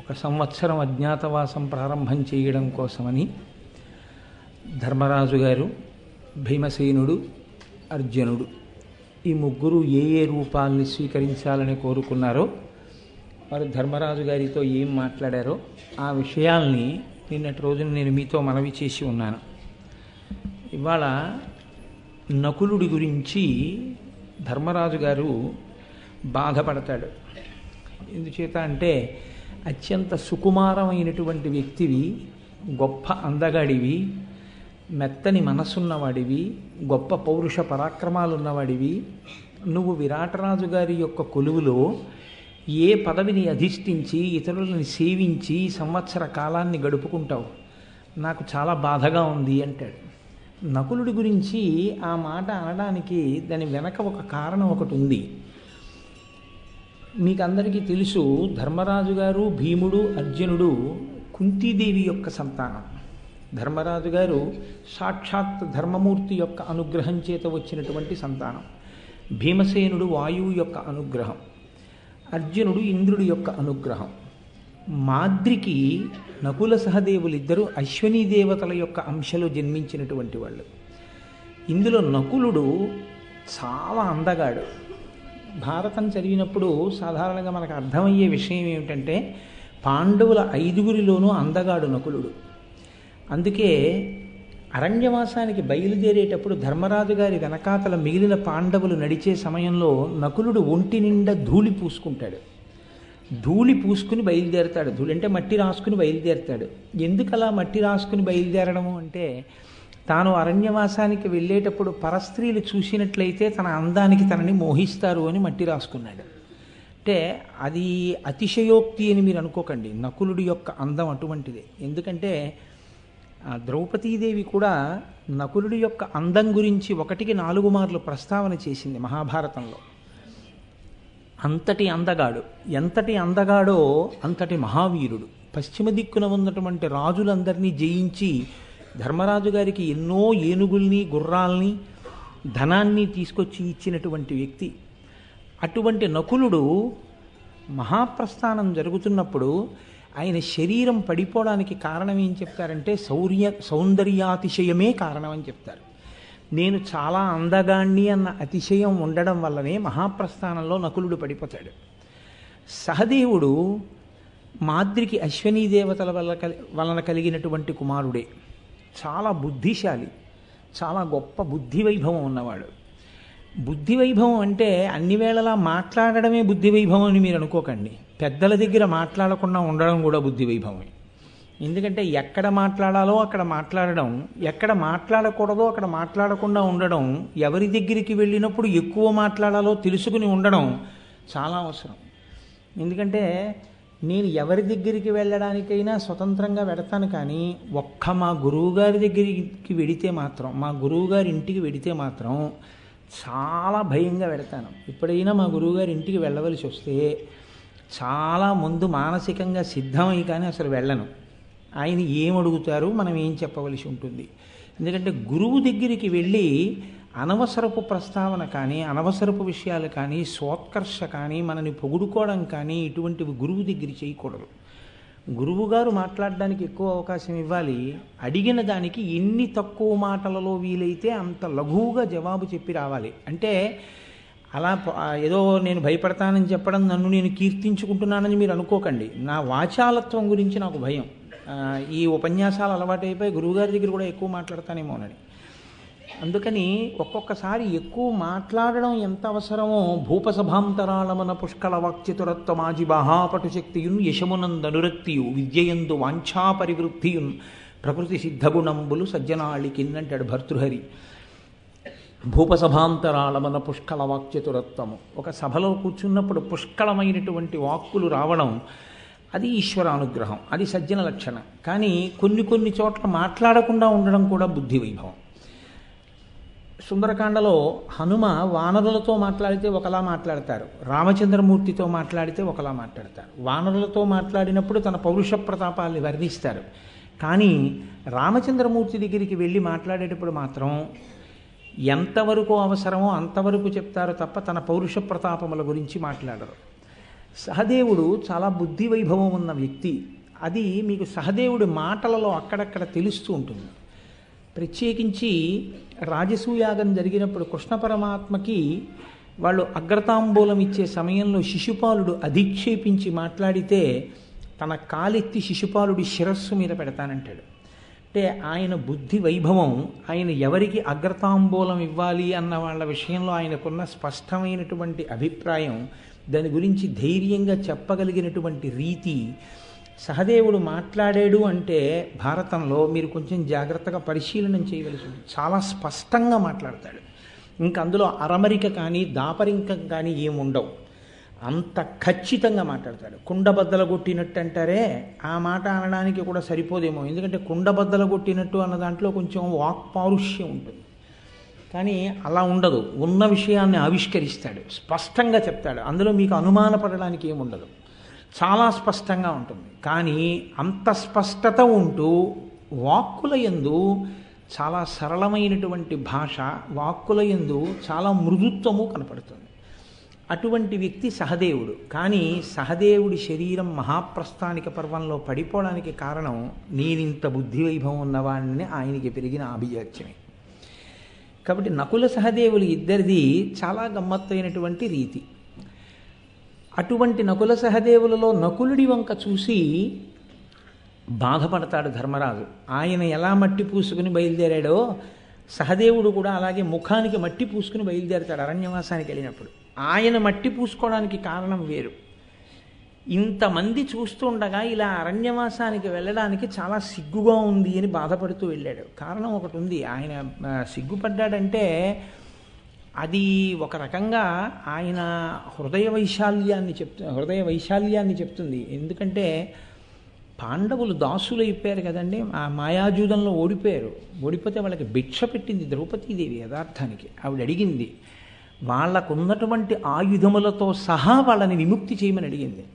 ఒక సంవత్సరం అజ్ఞాతవాసం ప్రారంభం చేయడం కోసమని ధర్మరాజు గారు భీమసేనుడు అర్జునుడు ఈ ముగ్గురు ఏ ఏ రూపాల్ని స్వీకరించాలని కోరుకున్నారో వారు ధర్మరాజు గారితో ఏం మాట్లాడారో ఆ విషయాల్ని నిన్నటి రోజున నేను మీతో మనవి చేసి ఉన్నాను ఇవాళ నకులుడి గురించి ధర్మరాజు గారు బాధపడతాడు ఎందుచేత అంటే అత్యంత సుకుమారమైనటువంటి వ్యక్తివి గొప్ప అందగాడివి మెత్తని మనసున్నవాడివి గొప్ప పౌరుష పరాక్రమాలు ఉన్నవాడివి నువ్వు విరాటరాజు గారి యొక్క కొలువులో ఏ పదవిని అధిష్ఠించి ఇతరులని సేవించి సంవత్సర కాలాన్ని గడుపుకుంటావు నాకు చాలా బాధగా ఉంది అంటాడు నకులుడి గురించి ఆ మాట అనడానికి దాని వెనక ఒక కారణం ఒకటి ఉంది మీకు అందరికీ తెలుసు ధర్మరాజు గారు భీముడు అర్జునుడు కుంతీదేవి యొక్క సంతానం ధర్మరాజు గారు సాక్షాత్ ధర్మమూర్తి యొక్క అనుగ్రహం చేత వచ్చినటువంటి సంతానం భీమసేనుడు వాయువు యొక్క అనుగ్రహం అర్జునుడు ఇంద్రుడి యొక్క అనుగ్రహం మాద్రికి నకుల సహదేవులిద్దరూ అశ్వనీ దేవతల యొక్క అంశలో జన్మించినటువంటి వాళ్ళు ఇందులో నకులుడు చాలా అందగాడు భారతం చదివినప్పుడు సాధారణంగా మనకు అర్థమయ్యే విషయం ఏమిటంటే పాండవుల ఐదుగురిలోనూ అందగాడు నకులుడు అందుకే అరణ్యవాసానికి బయలుదేరేటప్పుడు ధర్మరాజు గారి వెనకాతల మిగిలిన పాండవులు నడిచే సమయంలో నకులుడు ఒంటి నిండా ధూళి పూసుకుంటాడు ధూళి పూసుకుని బయలుదేరతాడు ధూళి అంటే మట్టి రాసుకుని బయలుదేరతాడు ఎందుకు అలా మట్టి రాసుకుని బయలుదేరడము అంటే తాను అరణ్యవాసానికి వెళ్ళేటప్పుడు పరస్త్రీలు చూసినట్లయితే తన అందానికి తనని మోహిస్తారు అని మట్టి రాసుకున్నాడు అంటే అది అతిశయోక్తి అని మీరు అనుకోకండి నకులుడి యొక్క అందం అటువంటిదే ఎందుకంటే ద్రౌపదీదేవి కూడా నకులుడి యొక్క అందం గురించి ఒకటికి నాలుగు మార్లు ప్రస్తావన చేసింది మహాభారతంలో అంతటి అందగాడు ఎంతటి అందగాడో అంతటి మహావీరుడు పశ్చిమ దిక్కున ఉన్నటువంటి రాజులందరినీ జయించి ధర్మరాజు గారికి ఎన్నో ఏనుగుల్ని గుర్రాల్ని ధనాన్ని తీసుకొచ్చి ఇచ్చినటువంటి వ్యక్తి అటువంటి నకులుడు మహాప్రస్థానం జరుగుతున్నప్పుడు ఆయన శరీరం పడిపోవడానికి కారణం ఏం చెప్తారంటే శౌర్య సౌందర్యాతిశయమే కారణం అని చెప్తారు నేను చాలా అందగాణ్ణి అన్న అతిశయం ఉండడం వల్లనే మహాప్రస్థానంలో నకులుడు పడిపోతాడు సహదేవుడు మాద్రికి అశ్వనీ దేవతల వల్ల కలి వలన కలిగినటువంటి కుమారుడే చాలా బుద్ధిశాలి చాలా గొప్ప బుద్ధి వైభవం ఉన్నవాడు బుద్ధి వైభవం అంటే అన్ని వేళలా మాట్లాడడమే బుద్ధి వైభవం అని మీరు అనుకోకండి పెద్దల దగ్గర మాట్లాడకుండా ఉండడం కూడా బుద్ధి వైభవమే ఎందుకంటే ఎక్కడ మాట్లాడాలో అక్కడ మాట్లాడడం ఎక్కడ మాట్లాడకూడదో అక్కడ మాట్లాడకుండా ఉండడం ఎవరి దగ్గరికి వెళ్ళినప్పుడు ఎక్కువ మాట్లాడాలో తెలుసుకుని ఉండడం చాలా అవసరం ఎందుకంటే నేను ఎవరి దగ్గరికి వెళ్ళడానికైనా స్వతంత్రంగా వెడతాను కానీ ఒక్క మా గురువుగారి దగ్గరికి వెడితే మాత్రం మా గురువుగారి ఇంటికి వెడితే మాత్రం చాలా భయంగా వెడతాను ఎప్పుడైనా మా గురువుగారి ఇంటికి వెళ్ళవలసి వస్తే చాలా ముందు మానసికంగా సిద్ధమై కానీ అసలు వెళ్ళను ఆయన ఏం అడుగుతారు మనం ఏం చెప్పవలసి ఉంటుంది ఎందుకంటే గురువు దగ్గరికి వెళ్ళి అనవసరపు ప్రస్తావన కానీ అనవసరపు విషయాలు కానీ సోత్కర్ష కానీ మనని పొగుడుకోవడం కానీ ఇటువంటివి గురువు దగ్గర చేయకూడదు గురువుగారు మాట్లాడడానికి ఎక్కువ అవకాశం ఇవ్వాలి అడిగిన దానికి ఎన్ని తక్కువ మాటలలో వీలైతే అంత లఘువుగా జవాబు చెప్పి రావాలి అంటే అలా ఏదో నేను భయపడతానని చెప్పడం నన్ను నేను కీర్తించుకుంటున్నానని మీరు అనుకోకండి నా వాచాలత్వం గురించి నాకు భయం ఈ ఉపన్యాసాలు అలవాటైపోయి గురువుగారి దగ్గర కూడా ఎక్కువ మాట్లాడతానేమోనని అందుకని ఒక్కొక్కసారి ఎక్కువ మాట్లాడడం ఎంత అవసరమో భూపసభాంతరాళమన పుష్కళ వాక్యతురత్వమాజి బాహాపటు శక్తియున్ యశమునందనురక్తియు విద్యయందు వాంఛా పరివృత్తియున్ ప్రకృతి సిద్ధగుణంబులు సజ్జనాళికిన్నంటాడు భర్తృహరి భూపసభాంతరాళమన పుష్కళ వాక్యతురత్వము ఒక సభలో కూర్చున్నప్పుడు పుష్కళమైనటువంటి వాక్కులు రావడం అది ఈశ్వరానుగ్రహం అది సజ్జన లక్షణం కానీ కొన్ని కొన్ని చోట్ల మాట్లాడకుండా ఉండడం కూడా బుద్ధి వైభవం సుందరకాండలో హనుమ వానరులతో మాట్లాడితే ఒకలా మాట్లాడతారు రామచంద్రమూర్తితో మాట్లాడితే ఒకలా మాట్లాడతారు వానరులతో మాట్లాడినప్పుడు తన పౌరుష ప్రతాపాల్ని వర్ణిస్తారు కానీ రామచంద్రమూర్తి దగ్గరికి వెళ్ళి మాట్లాడేటప్పుడు మాత్రం ఎంతవరకు అవసరమో అంతవరకు చెప్తారు తప్ప తన పౌరుష ప్రతాపముల గురించి మాట్లాడరు సహదేవుడు చాలా బుద్ధి వైభవం ఉన్న వ్యక్తి అది మీకు సహదేవుడి మాటలలో అక్కడక్కడ తెలుస్తూ ఉంటుంది ప్రత్యేకించి రాజసూయాగం జరిగినప్పుడు కృష్ణ పరమాత్మకి వాళ్ళు అగ్రతాంబూలం ఇచ్చే సమయంలో శిశుపాలుడు అధిక్షేపించి మాట్లాడితే తన కాలెత్తి శిశుపాలుడి శిరస్సు మీద పెడతానంటాడు అంటే ఆయన బుద్ధి వైభవం ఆయన ఎవరికి అగ్రతాంబూలం ఇవ్వాలి అన్న వాళ్ళ విషయంలో ఆయనకున్న స్పష్టమైనటువంటి అభిప్రాయం దాని గురించి ధైర్యంగా చెప్పగలిగినటువంటి రీతి సహదేవుడు మాట్లాడాడు అంటే భారతంలో మీరు కొంచెం జాగ్రత్తగా పరిశీలనం చేయవలసి ఉంది చాలా స్పష్టంగా మాట్లాడతాడు ఇంకా అందులో అరమరిక కానీ దాపరింకం కానీ ఏముండవు అంత ఖచ్చితంగా మాట్లాడతాడు కుండబద్దల కొట్టినట్టు అంటారే ఆ మాట అనడానికి కూడా సరిపోదేమో ఎందుకంటే కుండబద్దల కొట్టినట్టు అన్న దాంట్లో కొంచెం వాక్పారుష్యం ఉంటుంది కానీ అలా ఉండదు ఉన్న విషయాన్ని ఆవిష్కరిస్తాడు స్పష్టంగా చెప్తాడు అందులో మీకు అనుమానపడడానికి ఏముండదు చాలా స్పష్టంగా ఉంటుంది కానీ అంత స్పష్టత ఉంటూ వాక్కుల ఎందు చాలా సరళమైనటువంటి భాష వాక్కుల ఎందు చాలా మృదుత్వము కనపడుతుంది అటువంటి వ్యక్తి సహదేవుడు కానీ సహదేవుడి శరీరం మహాప్రస్థానిక పర్వంలో పడిపోవడానికి కారణం నేనింత బుద్ధి వైభవం ఉన్నవాడిని ఆయనకి పెరిగిన అభిజాత్యమే కాబట్టి నకుల సహదేవులు ఇద్దరిది చాలా గమ్మత్తైనటువంటి రీతి అటువంటి నకుల సహదేవులలో నకులుడి వంక చూసి బాధపడతాడు ధర్మరాజు ఆయన ఎలా మట్టి పూసుకుని బయలుదేరాడో సహదేవుడు కూడా అలాగే ముఖానికి మట్టి పూసుకుని బయలుదేరతాడు అరణ్యవాసానికి వెళ్ళినప్పుడు ఆయన మట్టి పూసుకోవడానికి కారణం వేరు ఇంతమంది చూస్తుండగా ఇలా అరణ్యవాసానికి వెళ్ళడానికి చాలా సిగ్గుగా ఉంది అని బాధపడుతూ వెళ్ళాడు కారణం ఒకటి ఉంది ఆయన ఆ, సిగ్గుపడ్డాడంటే అది ఒక రకంగా ఆయన హృదయ వైశాల్యాన్ని చెప్తు హృదయ వైశాల్యాన్ని చెప్తుంది ఎందుకంటే పాండవులు దాసులు అయిపోయారు కదండి ఆ మాయాజూదంలో ఓడిపోయారు ఓడిపోతే వాళ్ళకి భిక్ష పెట్టింది ద్రౌపదీదేవి యథార్థానికి ఆవిడ అడిగింది వాళ్ళకున్నటువంటి ఆయుధములతో సహా వాళ్ళని విముక్తి చేయమని అడిగింది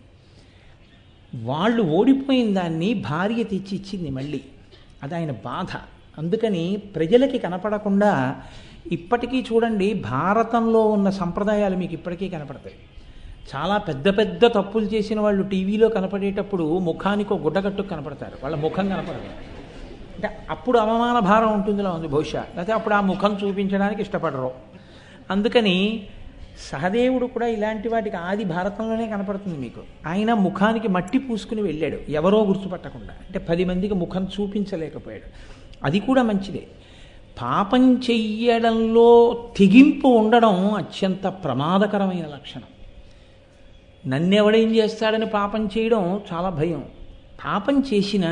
వాళ్ళు ఓడిపోయిన దాన్ని భార్య తెచ్చి ఇచ్చింది మళ్ళీ అది ఆయన బాధ అందుకని ప్రజలకి కనపడకుండా ఇప్పటికీ చూడండి భారతంలో ఉన్న సంప్రదాయాలు మీకు ఇప్పటికీ కనపడతాయి చాలా పెద్ద పెద్ద తప్పులు చేసిన వాళ్ళు టీవీలో కనపడేటప్పుడు ముఖానికి ఒక గుడ్డగట్టు కనపడతారు వాళ్ళ ముఖం కనపడదు అంటే అప్పుడు అవమాన భారం ఉంటుందిలా ఉంది బహుశా లేకపోతే అప్పుడు ఆ ముఖం చూపించడానికి ఇష్టపడరు అందుకని సహదేవుడు కూడా ఇలాంటి వాటికి ఆది భారతంలోనే కనపడుతుంది మీకు ఆయన ముఖానికి మట్టి పూసుకుని వెళ్ళాడు ఎవరో గుర్తుపట్టకుండా అంటే పది మందికి ముఖం చూపించలేకపోయాడు అది కూడా మంచిదే పాపం చెయ్యడంలో తెగింపు ఉండడం అత్యంత ప్రమాదకరమైన లక్షణం నన్నెవడేం చేస్తాడని పాపం చేయడం చాలా భయం పాపం చేసినా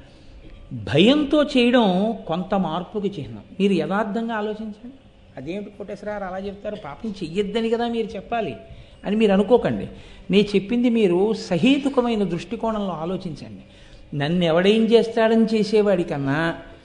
భయంతో చేయడం కొంత మార్పుకి చిహ్నం మీరు యథార్థంగా ఆలోచించండి అదేమిటి కోటేశ్వరారు అలా చెప్తారు పాపం చెయ్యొద్దని కదా మీరు చెప్పాలి అని మీరు అనుకోకండి నేను చెప్పింది మీరు సహేతుకమైన దృష్టికోణంలో ఆలోచించండి నన్ను ఎవడేం చేస్తాడని చేసేవాడి కన్నా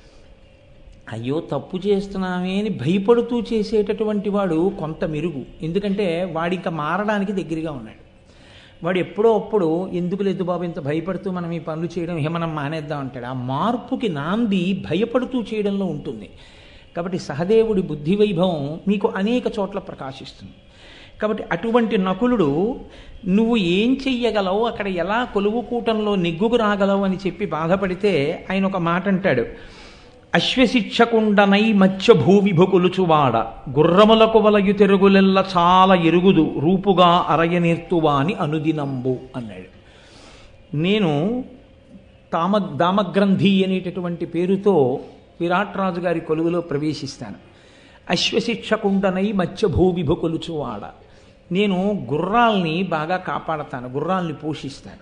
అయ్యో తప్పు చేస్తున్నామే అని భయపడుతూ చేసేటటువంటి వాడు కొంత మెరుగు ఎందుకంటే వాడి ఇంకా మారడానికి దగ్గరగా ఉన్నాడు వాడు ఎప్పుడో అప్పుడు ఎందుకు లేదు బాబు ఇంత భయపడుతూ మనం ఈ పనులు చేయడం ఏ మనం మానేద్దాం అంటాడు ఆ మార్పుకి నాంది భయపడుతూ చేయడంలో ఉంటుంది కాబట్టి సహదేవుడి బుద్ధి వైభవం మీకు అనేక చోట్ల ప్రకాశిస్తుంది కాబట్టి అటువంటి నకులుడు నువ్వు ఏం చెయ్యగలవు అక్కడ ఎలా కొలువు కూటంలో నెగ్గుకు రాగలవు అని చెప్పి బాధపడితే ఆయన ఒక మాట అంటాడు అశ్వశిక్షకుండనై మత్స్య భూవిభుకులుచువాడ గుర్రములకు వలయు తెరుగులెల్ల చాలా ఎరుగుదు రూపుగా అరయనేర్తువాని అనుదినంబు అన్నాడు నేను తామ దామగ్రంథి అనేటటువంటి పేరుతో విరాట్ రాజు గారి కొలువులో ప్రవేశిస్తాను అశ్వశిక్షకుండనై మత్స్య భూవిభుకులుచువాడ నేను గుర్రాల్ని బాగా కాపాడతాను గుర్రాల్ని పోషిస్తాను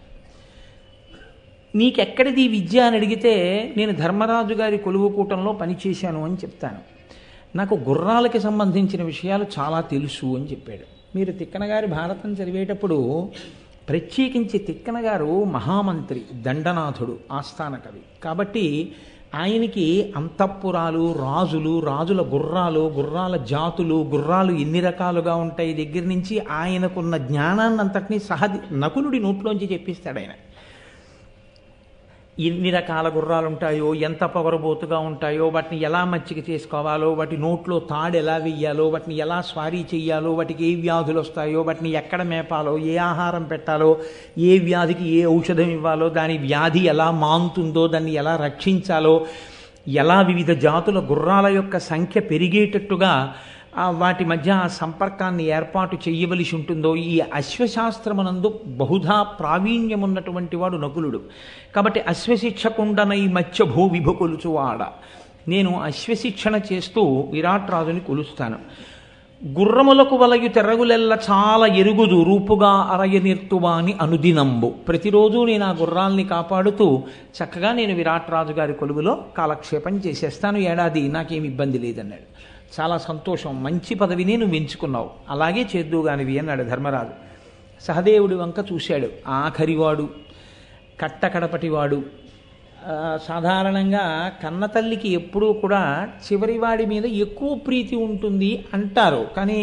నీకెక్కడిది ఈ విద్య అని అడిగితే నేను ధర్మరాజు గారి కొలువు కూటంలో పనిచేశాను అని చెప్తాను నాకు గుర్రాలకి సంబంధించిన విషయాలు చాలా తెలుసు అని చెప్పాడు మీరు తిక్కన గారి భారతం చదివేటప్పుడు ప్రత్యేకించి తిక్కన గారు మహామంత్రి దండనాథుడు ఆస్థాన కవి కాబట్టి ఆయనకి అంతఃపురాలు రాజులు రాజుల గుర్రాలు గుర్రాల జాతులు గుర్రాలు ఎన్ని రకాలుగా ఉంటాయి దగ్గర నుంచి ఆయనకున్న జ్ఞానాన్ని అంతటినీ సహది నకులుడి నోట్లోంచి చెప్పిస్తాడు ఆయన ఎన్ని రకాల గుర్రాలు ఉంటాయో ఎంత పొగరబోతుగా ఉంటాయో వాటిని ఎలా మచ్చిక చేసుకోవాలో వాటి నోట్లో తాడు ఎలా వెయ్యాలో వాటిని ఎలా స్వారీ చెయ్యాలో వాటికి ఏ వ్యాధులు వస్తాయో వాటిని ఎక్కడ మేపాలో ఏ ఆహారం పెట్టాలో ఏ వ్యాధికి ఏ ఔషధం ఇవ్వాలో దాని వ్యాధి ఎలా మాంతుందో దాన్ని ఎలా రక్షించాలో ఎలా వివిధ జాతుల గుర్రాల యొక్క సంఖ్య పెరిగేటట్టుగా ఆ వాటి మధ్య ఆ సంపర్కాన్ని ఏర్పాటు చేయవలసి ఉంటుందో ఈ అశ్వశాస్త్రమునందు బహుధా ప్రావీణ్యం ఉన్నటువంటి వాడు నకులుడు కాబట్టి అశ్వశిక్షకుండనై మత్స్యభూ విభు కొలుచువాడ నేను అశ్వశిక్షణ చేస్తూ విరాట్ రాజుని కొలుస్తాను గుర్రములకు వలయు తెరగులెల్ల చాలా ఎరుగుదు రూపుగా అరయనిర్తువాని అనుదినంబు ప్రతిరోజు నేను ఆ గుర్రాల్ని కాపాడుతూ చక్కగా నేను విరాట్ రాజు గారి కొలువులో కాలక్షేపం చేసేస్తాను ఏడాది నాకేం ఇబ్బంది లేదన్నాడు చాలా సంతోషం మంచి పదవిని నువ్వు ఎంచుకున్నావు అలాగే చేద్దుగానివి అన్నాడు ధర్మరాజు సహదేవుడి వంక చూశాడు ఆఖరివాడు కట్టకడపటివాడు ఆ, సాధారణంగా కన్నతల్లికి ఎప్పుడూ కూడా చివరివాడి మీద ఎక్కువ ప్రీతి ఉంటుంది అంటారు కానీ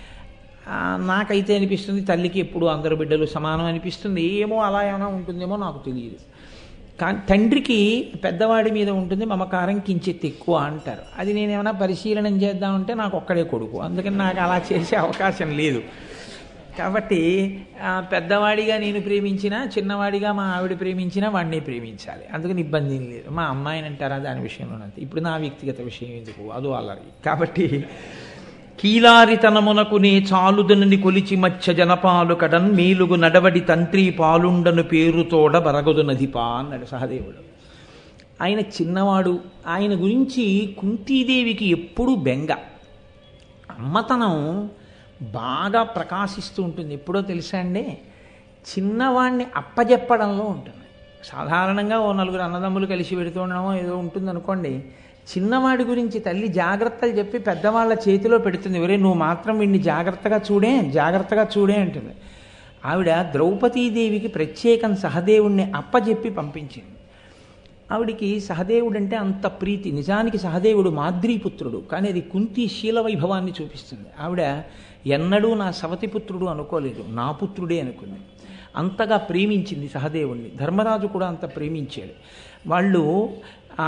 ఆ, నాకైతే అనిపిస్తుంది తల్లికి ఎప్పుడు అందరు బిడ్డలు సమానం అనిపిస్తుంది ఏమో అలా ఏమైనా ఉంటుందేమో నాకు తెలియదు కానీ తండ్రికి పెద్దవాడి మీద ఉంటుంది మమకారం కించెత్ ఎక్కువ అంటారు అది నేనేమైనా పరిశీలనం చేద్దామంటే నాకు ఒక్కడే కొడుకు అందుకని నాకు అలా చేసే అవకాశం లేదు కాబట్టి ఆ, పెద్దవాడిగా నేను ప్రేమించినా చిన్నవాడిగా మా ఆవిడ ప్రేమించినా వాడిని ప్రేమించాలి అందుకని ఇబ్బంది ఏం లేదు మా అమ్మాయిని అంటారా దాని విషయంలో అంతే ఇప్పుడు నా వ్యక్తిగత విషయం ఎందుకు అదో అల్లరి కాబట్టి కీలారితనమునకు నే చాలుదనని కొలిచి మచ్చ జనపాలు కడన్ మేలుగు నడవడి తంత్రి పాలుండను పేరుతోడ బరగదు నదిపా అన్నాడు సహదేవుడు ఆయన చిన్నవాడు ఆయన గురించి కుంతీదేవికి ఎప్పుడూ బెంగ అమ్మతనం బాగా ప్రకాశిస్తూ ఉంటుంది ఎప్పుడో తెలుసా అండి చిన్నవాడిని అప్పజెప్పడంలో ఉంటుంది సాధారణంగా ఓ నలుగురు అన్నదమ్ములు కలిసి పెడుతుండడమో ఏదో ఉంటుంది అనుకోండి చిన్నవాడి గురించి తల్లి జాగ్రత్తలు చెప్పి పెద్దవాళ్ళ చేతిలో పెడుతుంది ఒరే నువ్వు మాత్రం వీడిని జాగ్రత్తగా చూడే జాగ్రత్తగా చూడే అంటుంది ఆవిడ ద్రౌపదీదేవికి ప్రత్యేకం సహదేవుణ్ణి అప్పజెప్పి పంపించింది ఆవిడికి సహదేవుడు అంటే అంత ప్రీతి నిజానికి సహదేవుడు మాద్రీపుత్రుడు కానీ అది కుంతి శీల వైభవాన్ని చూపిస్తుంది ఆవిడ ఎన్నడూ నా సవతిపుత్రుడు అనుకోలేదు నా పుత్రుడే అనుకుంది అంతగా ప్రేమించింది సహదేవుణ్ణి ధర్మరాజు కూడా అంత ప్రేమించాడు వాళ్ళు ఆ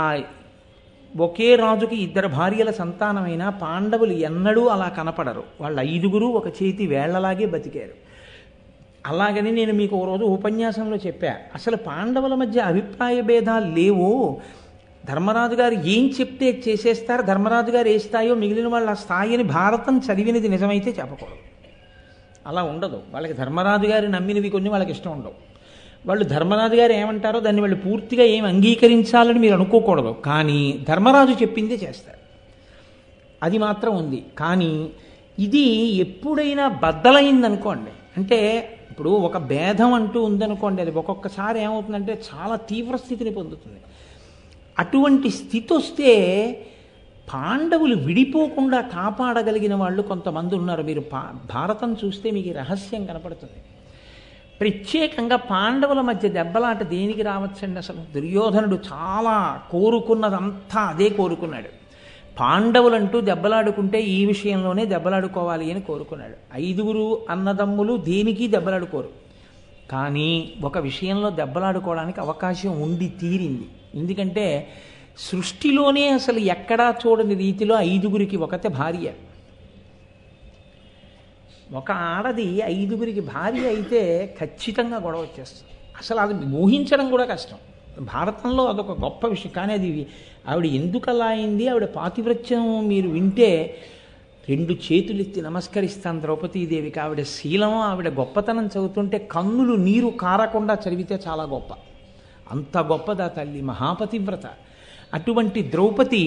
ఒకే రాజుకి ఇద్దరు భార్యల సంతానమైన పాండవులు ఎన్నడూ అలా కనపడరు వాళ్ళ ఐదుగురు ఒక చేతి వేళ్లలాగే బతికారు అలాగని నేను మీకు ఓ రోజు ఉపన్యాసంలో చెప్పా అసలు పాండవుల మధ్య అభిప్రాయ భేదాలు లేవు ధర్మరాజు గారు ఏం చెప్తే చేసేస్తారు ధర్మరాజు గారు ఏ స్థాయో మిగిలిన వాళ్ళ ఆ స్థాయిని భారతం చదివినది నిజమైతే చెప్పకూడదు అలా ఉండదు వాళ్ళకి ధర్మరాజు గారు నమ్మినవి కొన్ని వాళ్ళకి ఇష్టం ఉండవు వాళ్ళు ధర్మరాజు గారు ఏమంటారో దాన్ని వాళ్ళు పూర్తిగా ఏం అంగీకరించాలని మీరు అనుకోకూడదు కానీ ధర్మరాజు చెప్పిందే చేస్తారు అది మాత్రం ఉంది కానీ ఇది ఎప్పుడైనా బద్దలైందనుకోండి అంటే ఇప్పుడు ఒక భేదం అంటూ ఉందనుకోండి అది ఒక్కొక్కసారి ఏమవుతుందంటే చాలా తీవ్ర స్థితిని పొందుతుంది అటువంటి స్థితి వస్తే పాండవులు విడిపోకుండా కాపాడగలిగిన వాళ్ళు కొంతమంది ఉన్నారు మీరు పా భారతం చూస్తే మీకు ఈ రహస్యం కనపడుతుంది ప్రత్యేకంగా పాండవుల మధ్య దెబ్బలాట దేనికి రావచ్చండి అసలు దుర్యోధనుడు చాలా కోరుకున్నదంతా అదే కోరుకున్నాడు పాండవులంటూ దెబ్బలాడుకుంటే ఈ విషయంలోనే దెబ్బలాడుకోవాలి అని కోరుకున్నాడు ఐదుగురు అన్నదమ్ములు దేనికి దెబ్బలాడుకోరు కానీ ఒక విషయంలో దెబ్బలాడుకోవడానికి అవకాశం ఉండి తీరింది ఎందుకంటే సృష్టిలోనే అసలు ఎక్కడా చూడని రీతిలో ఐదుగురికి ఒకతే భార్య ఒక ఆడది ఐదుగురికి భార్య అయితే ఖచ్చితంగా గొడవ వచ్చేస్తుంది అసలు అది ఊహించడం కూడా కష్టం భారతంలో అదొక గొప్ప విషయం కానీ అది ఆవిడ ఎందుకు అలా అయింది ఆవిడ పాతివ్రత్యం మీరు వింటే రెండు చేతులెత్తి నమస్కరిస్తాను ద్రౌపదీదేవికి ఆవిడ శీలం ఆవిడ గొప్పతనం చదువుతుంటే కన్నులు నీరు కారకుండా చదివితే చాలా గొప్ప అంత గొప్పదా తల్లి మహాపతివ్రత అటువంటి ద్రౌపది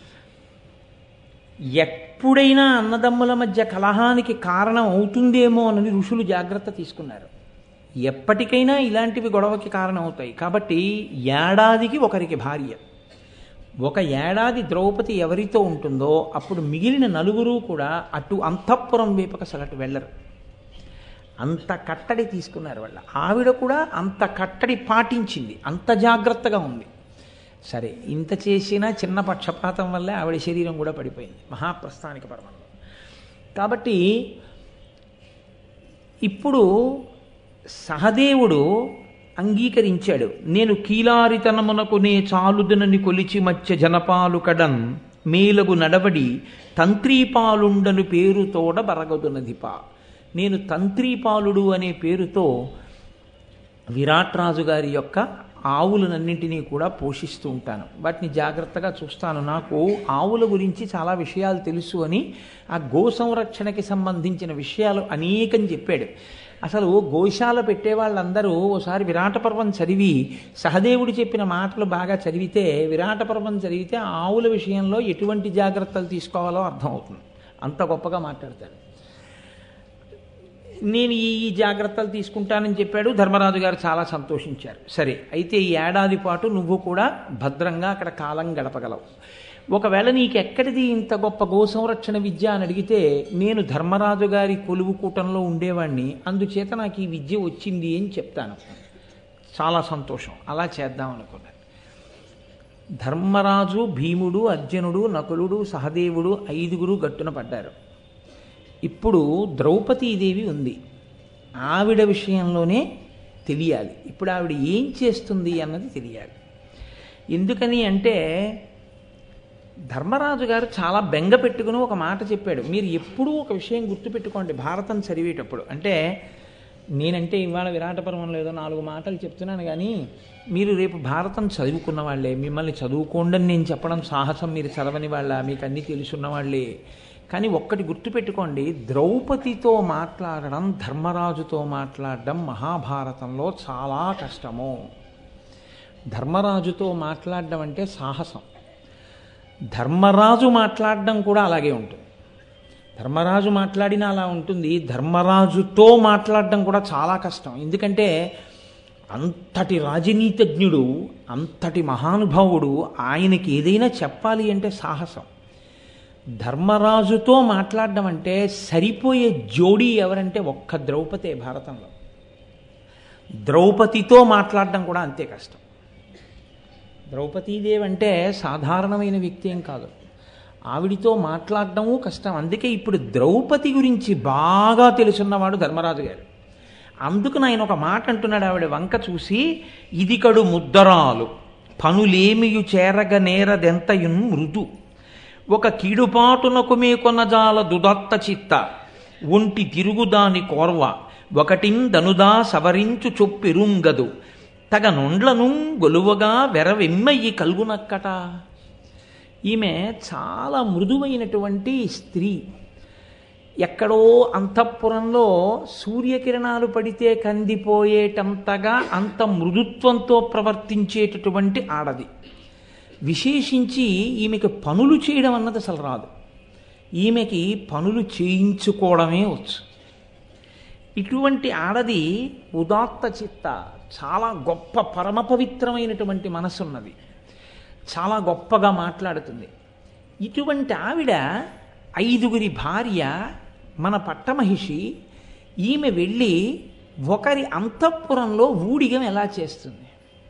ఎప్పుడైనా అన్నదమ్ముల మధ్య కలహానికి కారణం అవుతుందేమో అని ఋషులు జాగ్రత్త తీసుకున్నారు ఎప్పటికైనా ఇలాంటివి గొడవకి కారణం అవుతాయి కాబట్టి ఏడాదికి ఒకరికి భార్య ఒక ఏడాది ద్రౌపది ఎవరితో ఉంటుందో అప్పుడు మిగిలిన నలుగురు కూడా అటు అంతఃపురం వైపుక అసలు వెళ్ళరు అంత కట్టడి తీసుకున్నారు వాళ్ళ ఆవిడ కూడా అంత కట్టడి పాటించింది అంత జాగ్రత్తగా ఉంది సరే ఇంత చేసినా చిన్న పక్షపాతం వల్లే ఆవిడ శరీరం కూడా పడిపోయింది మహాప్రస్థానిక పర్వంలో కాబట్టి ఇప్పుడు సహదేవుడు అంగీకరించాడు నేను కీలారితనమునకు నే చాలుదనని కొలిచి మధ్య జనపాలు కడన్ మేలగు నడవడి తంత్రీపాలుండను పేరుతోడ బరగదునదిప నేను తంత్రీపాలుడు అనే పేరుతో విరాట్ రాజు గారి యొక్క ఆవులనన్నింటినీ కూడా పోషిస్తూ ఉంటాను వాటిని జాగ్రత్తగా చూస్తాను నాకు ఆవుల గురించి చాలా విషయాలు తెలుసు అని ఆ గో సంరక్షణకి సంబంధించిన విషయాలు అనేకం చెప్పాడు అసలు గోశాల పెట్టే వాళ్ళందరూ ఓసారి విరాట పర్వం చదివి సహదేవుడు చెప్పిన మాటలు బాగా చదివితే విరాట పర్వం చదివితే ఆవుల విషయంలో ఎటువంటి జాగ్రత్తలు తీసుకోవాలో అర్థమవుతుంది అంత గొప్పగా మాట్లాడతాడు నేను ఈ ఈ జాగ్రత్తలు తీసుకుంటానని చెప్పాడు ధర్మరాజు గారు చాలా సంతోషించారు సరే అయితే ఈ ఏడాది పాటు నువ్వు కూడా భద్రంగా అక్కడ కాలం గడపగలవు ఒకవేళ నీకు ఎక్కడిది ఇంత గొప్ప గో సంరక్షణ విద్య అని అడిగితే నేను ధర్మరాజు గారి కొలువు కూటంలో ఉండేవాడిని అందుచేత నాకు ఈ విద్య వచ్చింది అని చెప్తాను చాలా సంతోషం అలా చేద్దాం అనుకున్నాను ధర్మరాజు భీముడు అర్జునుడు నకులుడు సహదేవుడు ఐదుగురు గట్టున పడ్డారు ఇప్పుడు ద్రౌపదీదేవి ఉంది ఆవిడ విషయంలోనే తెలియాలి ఇప్పుడు ఆవిడ ఏం చేస్తుంది అన్నది తెలియాలి ఎందుకని అంటే ధర్మరాజు గారు చాలా బెంగ పెట్టుకుని ఒక మాట చెప్పాడు మీరు ఎప్పుడూ ఒక విషయం గుర్తుపెట్టుకోండి భారతం చదివేటప్పుడు అంటే నేనంటే ఇవాళ విరాటపర్వంలో ఏదో నాలుగు మాటలు చెప్తున్నాను కానీ మీరు రేపు భారతం చదువుకున్న వాళ్ళే మిమ్మల్ని చదువుకోండి అని నేను చెప్పడం సాహసం మీరు చదవని వాళ్ళ మీకు అన్నీ తెలుసున్న వాళ్ళే కానీ ఒక్కటి గుర్తుపెట్టుకోండి ద్రౌపదితో మాట్లాడడం ధర్మరాజుతో మాట్లాడడం మహాభారతంలో చాలా కష్టము ధర్మరాజుతో మాట్లాడడం అంటే సాహసం ధర్మరాజు మాట్లాడడం కూడా అలాగే ఉంటుంది ధర్మరాజు మాట్లాడినా అలా ఉంటుంది ధర్మరాజుతో మాట్లాడడం కూడా చాలా కష్టం ఎందుకంటే అంతటి రాజనీతజ్ఞుడు అంతటి మహానుభావుడు ఆయనకి ఏదైనా చెప్పాలి అంటే సాహసం ధర్మరాజుతో మాట్లాడడం అంటే సరిపోయే జోడీ ఎవరంటే ఒక్క ద్రౌపదే భారతంలో ద్రౌపదితో మాట్లాడడం కూడా అంతే కష్టం ద్రౌపదీదేవి అంటే సాధారణమైన వ్యక్తి ఏం కాదు ఆవిడితో మాట్లాడడము కష్టం అందుకే ఇప్పుడు ద్రౌపది గురించి బాగా తెలుసున్నవాడు ధర్మరాజు గారు అందుకు ఆయన ఒక మాట అంటున్నాడు ఆవిడ వంక చూసి ఇది కడు ముద్దరాలు పనులేమియు చేరగ నేరదెంతయున్ మృదు ఒక కీడుపాటునకు మీ కొనజాల దుదత్త చిత్త ఒంటి తిరుగుదాని కోర్వ ఒకటిన్ దనుదా సవరించు చొప్పిరుంగదు తగ నొండ్లను గొలువగా వెరవెమ్మయ్యి కల్గునక్కట ఈమె చాలా మృదువైనటువంటి స్త్రీ ఎక్కడో అంతఃపురంలో సూర్యకిరణాలు పడితే కందిపోయేటంతగా అంత మృదుత్వంతో ప్రవర్తించేటటువంటి ఆడది విశేషించి ఈమెకి పనులు చేయడం అన్నది అసలు రాదు ఈమెకి పనులు చేయించుకోవడమే వచ్చు ఇటువంటి ఆడది ఉదాత్త చిత్త చాలా గొప్ప పరమ పవిత్రమైనటువంటి మనసున్నది చాలా గొప్పగా మాట్లాడుతుంది ఇటువంటి ఆవిడ ఐదుగురి భార్య మన పట్టమహిషి ఈమె వెళ్ళి ఒకరి అంతఃపురంలో ఊడిగం ఎలా చేస్తుంది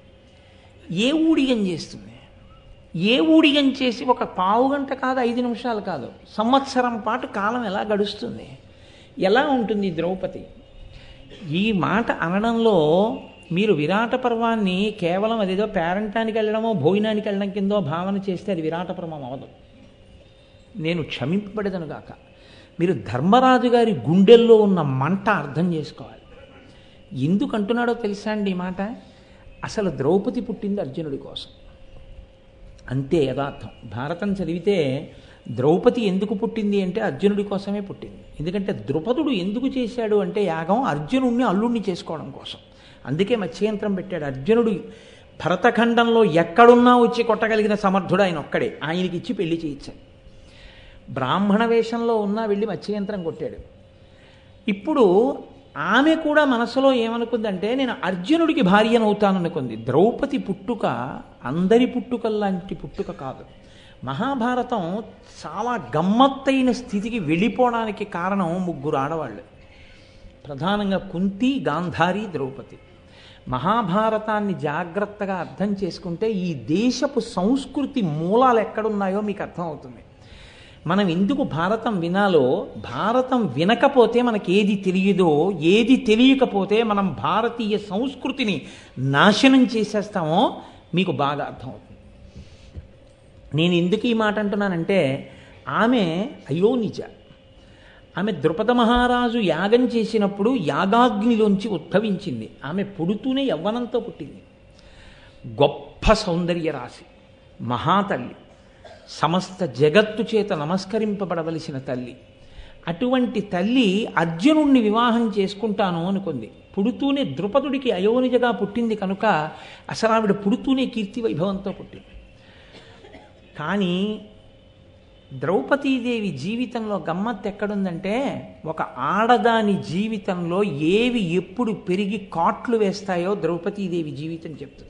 ఏ ఊడిగం చేస్తుంది ఏ ఊడిగం చేసి ఒక పావు గంట కాదు ఐదు నిమిషాలు కాదు సంవత్సరం పాటు కాలం ఎలా గడుస్తుంది ఎలా ఉంటుంది ద్రౌపది ఈ మాట అనడంలో మీరు విరాట పర్వాన్ని కేవలం అదేదో పేరంటానికి వెళ్ళడమో భోజనానికి వెళ్ళడం కిందో భావన చేస్తే అది విరాట పర్వం అవదు నేను క్షమింపబడదను గాక మీరు ధర్మరాజు గారి గుండెల్లో ఉన్న మంట అర్థం చేసుకోవాలి ఎందుకు అంటున్నాడో తెలుసా అండి ఈ మాట అసలు ద్రౌపది పుట్టింది అర్జునుడి కోసం అంతే యథార్థం భారతం చదివితే ద్రౌపది ఎందుకు పుట్టింది అంటే అర్జునుడి కోసమే పుట్టింది ఎందుకంటే ద్రుపదుడు ఎందుకు చేశాడు అంటే యాగం అర్జునుడిని అల్లుడిని చేసుకోవడం కోసం అందుకే మత్స్యంత్రం పెట్టాడు అర్జునుడు భరతఖండంలో ఎక్కడున్నా వచ్చి కొట్టగలిగిన సమర్థుడు ఆయన ఒక్కడే ఆయనకి ఇచ్చి పెళ్లి చేయించాడు బ్రాహ్మణ వేషంలో ఉన్నా వెళ్ళి మత్స్యంత్రం కొట్టాడు ఇప్పుడు ఆమె కూడా మనసులో ఏమనుకుందంటే నేను అర్జునుడికి భార్యనవుతాననుకుంది ద్రౌపది పుట్టుక అందరి పుట్టుకల్లాంటి పుట్టుక కాదు మహాభారతం చాలా గమ్మత్తైన స్థితికి వెళ్ళిపోవడానికి కారణం ముగ్గురు ఆడవాళ్ళు ప్రధానంగా కుంతి గాంధారి ద్రౌపది మహాభారతాన్ని జాగ్రత్తగా అర్థం చేసుకుంటే ఈ దేశపు సంస్కృతి మూలాలు ఎక్కడున్నాయో మీకు అర్థమవుతుంది మనం ఎందుకు భారతం వినాలో భారతం వినకపోతే మనకి ఏది తెలియదో ఏది తెలియకపోతే మనం భారతీయ సంస్కృతిని నాశనం చేసేస్తామో మీకు బాగా అర్థమవుతుంది నేను ఎందుకు ఈ మాట అంటున్నానంటే ఆమె అయోనిజ ఆమె ద్రుపద మహారాజు యాగం చేసినప్పుడు యాగాగ్నిలోంచి ఉద్భవించింది ఆమె పుడుతూనే యవ్వనంతో పుట్టింది గొప్ప సౌందర్య రాశి మహాతల్లి సమస్త జగత్తు చేత నమస్కరింపబడవలసిన తల్లి అటువంటి తల్లి అర్జునుణ్ణి వివాహం చేసుకుంటాను అనుకుంది పుడుతూనే ద్రుపదుడికి అయోనిజగా పుట్టింది కనుక అసలు ఆవిడ పుడుతూనే కీర్తి వైభవంతో పుట్టింది కానీ ద్రౌపదీదేవి జీవితంలో గమ్మత్తు ఎక్కడుందంటే ఒక ఆడదాని జీవితంలో ఏవి ఎప్పుడు పెరిగి కాట్లు వేస్తాయో ద్రౌపదీదేవి జీవితం చెప్తుంది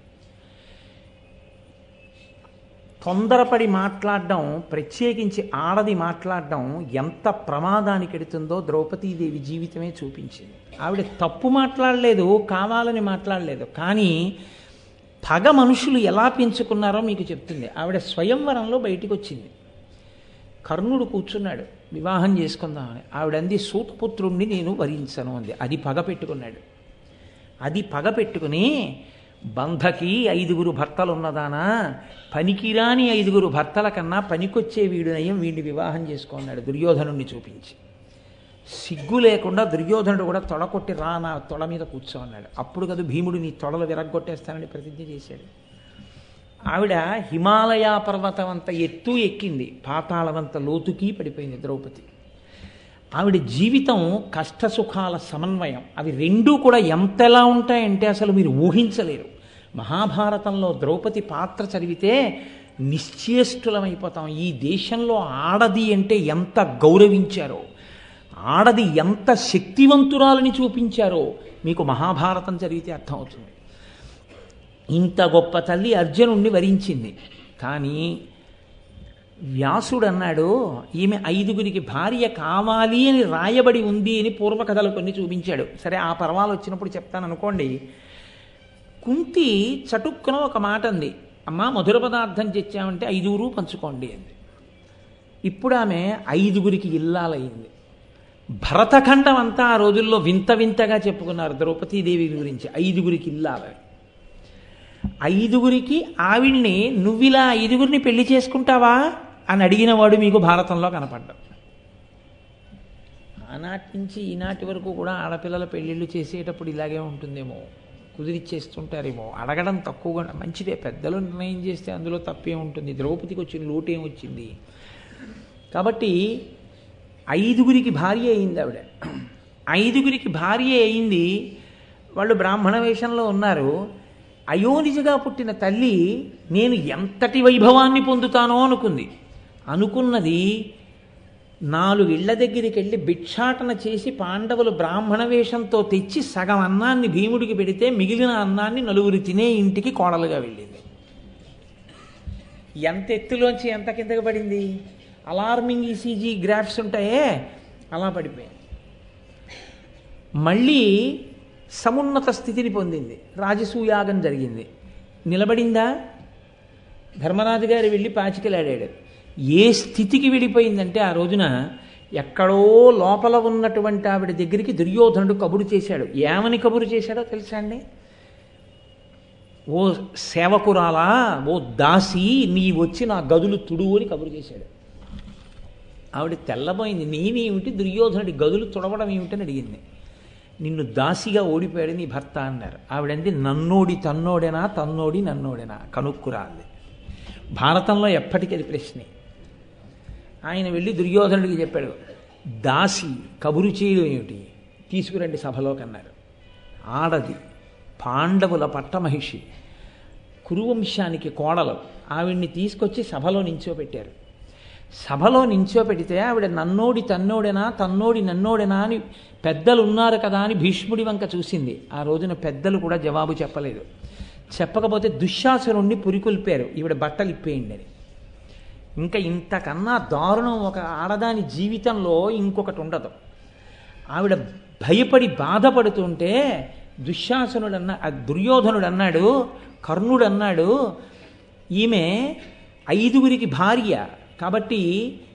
తొందరపడి మాట్లాడడం ప్రత్యేకించి ఆడది మాట్లాడడం ఎంత ప్రమాదానికి ఎడుతుందో ద్రౌపదీదేవి జీవితమే చూపించింది ఆవిడ తప్పు మాట్లాడలేదు కావాలని మాట్లాడలేదు కానీ పగ మనుషులు ఎలా పెంచుకున్నారో మీకు చెప్తుంది ఆవిడ స్వయంవరంలో బయటికి వచ్చింది కర్ణుడు కూర్చున్నాడు వివాహం చేసుకుందామని ఆవిడంది సూతపుత్రుణ్ణి నేను వరించను అంది అది పగ పెట్టుకున్నాడు అది పగ పెట్టుకుని బంధకి ఐదుగురు భర్తలు ఉన్నదానా పనికిరాని ఐదుగురు భర్తల కన్నా పనికొచ్చే వీడునయం వీడిని వివాహం చేసుకున్నాడు దుర్యోధనుణ్ణి చూపించి సిగ్గు లేకుండా దుర్యోధనుడు కూడా తొడకొట్టి రా నా తొడ మీద కూర్చో అన్నాడు అప్పుడు కదా భీముడు నీ తొడలు విరగ్గొట్టేస్తానని ప్రతిజ్ఞ చేశాడు ఆవిడ హిమాలయ పర్వతం అంత ఎత్తు ఎక్కింది పాతాళమంత లోతుకి పడిపోయింది ద్రౌపది ఆవిడ జీవితం కష్ట సుఖాల సమన్వయం అవి రెండూ కూడా ఎంతలా ఉంటాయంటే అసలు మీరు ఊహించలేరు మహాభారతంలో ద్రౌపది పాత్ర చదివితే నిశ్చేష్టులమైపోతాం ఈ దేశంలో ఆడది అంటే ఎంత గౌరవించారో ఆడది ఎంత శక్తివంతురాలని చూపించారో మీకు మహాభారతం చదివితే అర్థమవుతుంది ఇంత గొప్ప తల్లి అర్జునుణ్ణి వరించింది కానీ వ్యాసుడు అన్నాడు ఈమె ఐదుగురికి భార్య కావాలి అని రాయబడి ఉంది అని పూర్వకథలు కొన్ని చూపించాడు సరే ఆ పర్వాలు వచ్చినప్పుడు చెప్తాను అనుకోండి కుంతి చటుక్కున ఒక మాట అంది అమ్మా మధుర పదార్థం తెచ్చామంటే ఐదుగురు పంచుకోండి అంది ఇప్పుడు ఆమె ఐదుగురికి ఇల్లాలయ్యింది భరతఖండం అంతా ఆ రోజుల్లో వింత వింతగా చెప్పుకున్నారు ద్రౌపదీదేవి గురించి ఐదుగురికి ఇల్లాలని ఐదుగురికి ఆవిడ్ని నువ్విలా ఐదుగురిని పెళ్లి చేసుకుంటావా అని అడిగిన వాడు మీకు భారతంలో కనపడ్డాడు ఆనాటి నుంచి ఈనాటి వరకు కూడా ఆడపిల్లల పెళ్ళిళ్ళు చేసేటప్పుడు ఇలాగే ఉంటుందేమో కుదిరిచ్చేస్తుంటారేమో అడగడం తక్కువగా మంచిదే పెద్దలు నిర్ణయం చేస్తే అందులో తప్పే ఉంటుంది ద్రౌపదికి వచ్చిన లోటు ఏమొచ్చింది కాబట్టి ఐదుగురికి భార్య అయింది ఆవిడ ఐదుగురికి భార్య అయింది వాళ్ళు బ్రాహ్మణ వేషంలో ఉన్నారు అయోనిజగా పుట్టిన తల్లి నేను ఎంతటి వైభవాన్ని పొందుతానో అనుకుంది అనుకున్నది నాలుగు ఇళ్ల దగ్గరికి వెళ్ళి భిక్షాటన చేసి పాండవులు బ్రాహ్మణ వేషంతో తెచ్చి సగం అన్నాన్ని భీముడికి పెడితే మిగిలిన అన్నాన్ని నలుగురు తినే ఇంటికి కోడలుగా వెళ్ళింది ఎంత ఎత్తులోంచి ఎంత కిందకి పడింది అలార్మింగ్ ఈసీజీ గ్రాఫ్స్ ఉంటాయే అలా పడిపోయింది మళ్ళీ సమున్నత స్థితిని పొందింది రాజసూయాగం జరిగింది నిలబడిందా ధర్మరాజు గారు వెళ్ళి పాచికలాడాడు ఏ స్థితికి వెళ్ళిపోయిందంటే ఆ రోజున ఎక్కడో లోపల ఉన్నటువంటి ఆవిడ దగ్గరికి దుర్యోధనుడు కబురు చేశాడు ఏమని కబురు చేశాడో తెలుసా అండి ఓ సేవకురాలా ఓ దాసి నీ వచ్చి నా గదులు తుడు అని కబురు చేశాడు ఆవిడ తెల్లబోయింది నేనేమిటి దుర్యోధనుడి గదులు తుడవడం ఏమిటని అడిగింది నిన్ను దాసిగా ఓడిపోయాడు నీ భర్త అన్నారు ఆవిడంది నన్నోడి తన్నోడేనా తన్నోడి నన్నోడేనా కనుక్కురా అంది భారతంలో ఎప్పటికీ అది ప్రశ్నే ఆయన వెళ్ళి దుర్యోధనుడికి చెప్పాడు దాసి కబురు చేయడం ఏమిటి తీసుకురండి సభలోకి అన్నారు ఆడది పాండవుల పట్టమహిషి కురువంశానికి కోడలు ఆవిడ్ని తీసుకొచ్చి సభలో నించోబెట్టారు సభలో నించోపెడితే ఆవిడ నన్నోడి తన్నోడేనా తన్నోడి నన్నోడేనా అని పెద్దలు ఉన్నారు కదా అని భీష్ముడి వంక చూసింది ఆ రోజున పెద్దలు కూడా జవాబు చెప్పలేదు చెప్పకపోతే దుశ్శాసనుణ్ణి పురికొల్పారు ఈవిడ బట్టలు ఇప్పేయండి అని ఇంకా ఇంతకన్నా దారుణం ఒక ఆడదాని జీవితంలో ఇంకొకటి ఉండదు ఆవిడ భయపడి బాధపడుతుంటే దుశ్శాసనుడు అన్న ఆ దుర్యోధనుడు అన్నాడు కర్ణుడు అన్నాడు ఈమె ఐదుగురికి భార్య కాబట్టి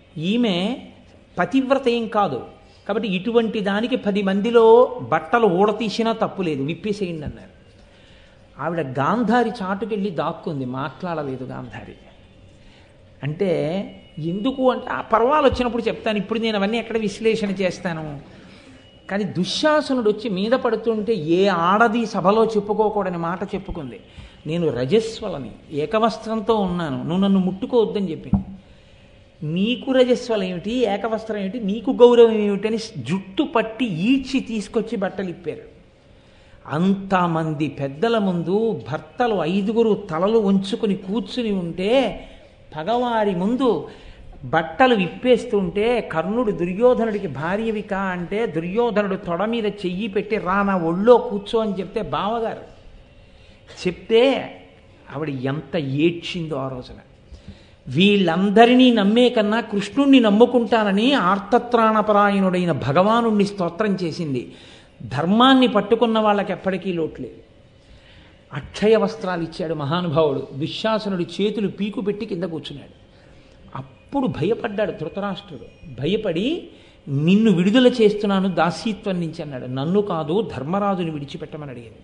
ఈమె పతివ్రత ఏం కాదు కాబట్టి ఇటువంటి దానికి పది మందిలో బట్టలు ఊడతీసినా తప్పు లేదు విప్పేసేయండి అన్నారు ఆవిడ గాంధారి చాటుకెళ్ళి దాక్కుంది మాట్లాడలేదు గాంధారి అంటే ఎందుకు అంటే ఆ పర్వాలు వచ్చినప్పుడు చెప్తాను ఇప్పుడు నేను అవన్నీ ఎక్కడ విశ్లేషణ చేస్తాను కానీ దుశ్శాసనుడు వచ్చి మీద పడుతుంటే ఏ ఆడది సభలో చెప్పుకోకూడని మాట చెప్పుకుంది నేను రజస్వలని ఏకవస్త్రంతో ఉన్నాను నువ్వు నన్ను ముట్టుకోవద్దని చెప్పింది నీకు రజస్వలం ఏమిటి ఏకవస్త్రం ఏమిటి నీకు గౌరవం ఏమిటి అని జుట్టు పట్టి ఈడ్చి తీసుకొచ్చి బట్టలు ఇప్పారు అంతమంది పెద్దల ముందు భర్తలు ఐదుగురు తలలు ఉంచుకుని కూర్చుని ఉంటే పగవారి ముందు బట్టలు విప్పేస్తుంటే కర్ణుడు దుర్యోధనుడికి భార్యవిక అంటే దుర్యోధనుడు తొడ మీద చెయ్యి పెట్టి రా నా ఒళ్ళో కూర్చో అని చెప్తే బావగారు చెప్తే ఆవిడ ఎంత ఏడ్చిందో ఆ రోజున వీళ్ళందరినీ నమ్మే కన్నా కృష్ణుణ్ణి నమ్ముకుంటానని ఆర్తత్రాణపరాయణుడైన భగవానుణ్ణి స్తోత్రం చేసింది ధర్మాన్ని పట్టుకున్న వాళ్ళకి ఎప్పటికీ లోట్లేదు అక్షయ వస్త్రాలు ఇచ్చాడు మహానుభావుడు దుశ్శాసనుడి చేతులు పీకు పెట్టి కింద కూర్చున్నాడు అప్పుడు భయపడ్డాడు ధృతరాష్ట్రుడు భయపడి నిన్ను విడుదల చేస్తున్నాను దాసీత్వం నుంచి అన్నాడు నన్ను కాదు ధర్మరాజుని విడిచిపెట్టమని అడిగింది